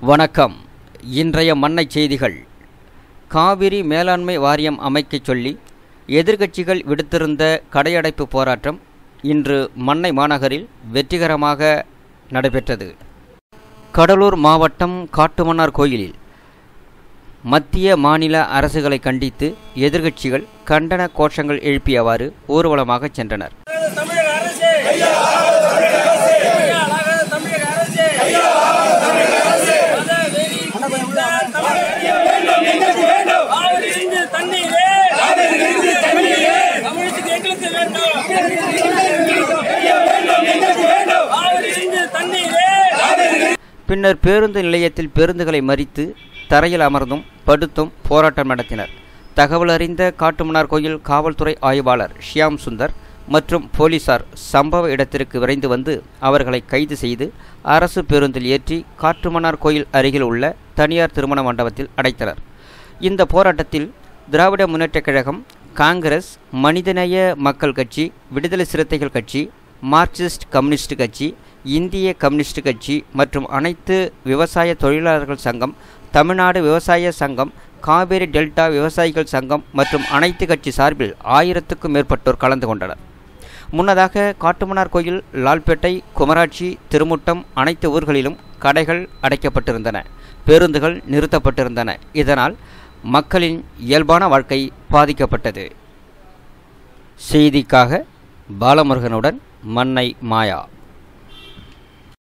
வணக்கம் இன்றைய மண்ணை செய்திகள் காவிரி மேலாண்மை வாரியம் அமைக்கச் சொல்லி எதிர்க்கட்சிகள் விடுத்திருந்த கடையடைப்பு போராட்டம் இன்று மண்ணை மாநகரில் வெற்றிகரமாக நடைபெற்றது கடலூர் மாவட்டம் காட்டுமன்னார் கோயிலில் மத்திய மாநில அரசுகளை கண்டித்து எதிர்க்கட்சிகள் கண்டன கோஷங்கள் எழுப்பியவாறு ஊர்வலமாக சென்றனர் தமிழக அரசு கையாளாகாத தமிழக அரசு மத வெறி பிடித்த தமிழக- காவிரியிலிருந்து தண்ணீரே தமிழகத்துக்கு எங்களுக்கு வேண்டும் காவிரியிலிருந்து தண்ணீரே பின்னர் பேருந்து நிலையத்தில் பேருந்துகளை மறித்து தரையில் அமர்ந்தும் படுத்தும் போராட்டம் நடத்தினர் தகவல் அறிந்த காட்டுமன்னார் கோயில் காவல்துறை ஆய்வாளர் ஷியாம் சுந்தர் மற்றும் போலீசார் சம்பவ இடத்திற்கு விரைந்து வந்து அவர்களை கைது செய்து அரசு பேருந்தில் ஏற்றி காட்டுமன்னார் கோயில் அருகில் உள்ள தனியார் திருமண மண்டபத்தில் அடைத்தனர் இந்த போராட்டத்தில் திராவிட முன்னேற்றக் கழகம் காங்கிரஸ் மனிதநேய மக்கள் கட்சி விடுதலை சிறுத்தைகள் கட்சி மார்க்சிஸ்ட் கம்யூனிஸ்ட் கட்சி இந்திய கம்யூனிஸ்ட் கட்சி மற்றும் அனைத்து விவசாய தொழிலாளர்கள் சங்கம் தமிழ்நாடு விவசாய சங்கம் காவேரி டெல்டா விவசாயிகள் சங்கம் மற்றும் அனைத்து கட்சி சார்பில் ஆயிரத்துக்கும் மேற்பட்டோர் கலந்து கொண்டனர் முன்னதாக காட்டுமன்னார் கோயில் லால்பேட்டை குமராட்சி திருமுட்டம் அனைத்து ஊர்களிலும் கடைகள் அடைக்கப்பட்டிருந்தன பேருந்துகள் நிறுத்தப்பட்டிருந்தன இதனால் மக்களின் இயல்பான வாழ்க்கை பாதிக்கப்பட்டது செய்திக்காக பாலமுருகனுடன் மன்னை மாயா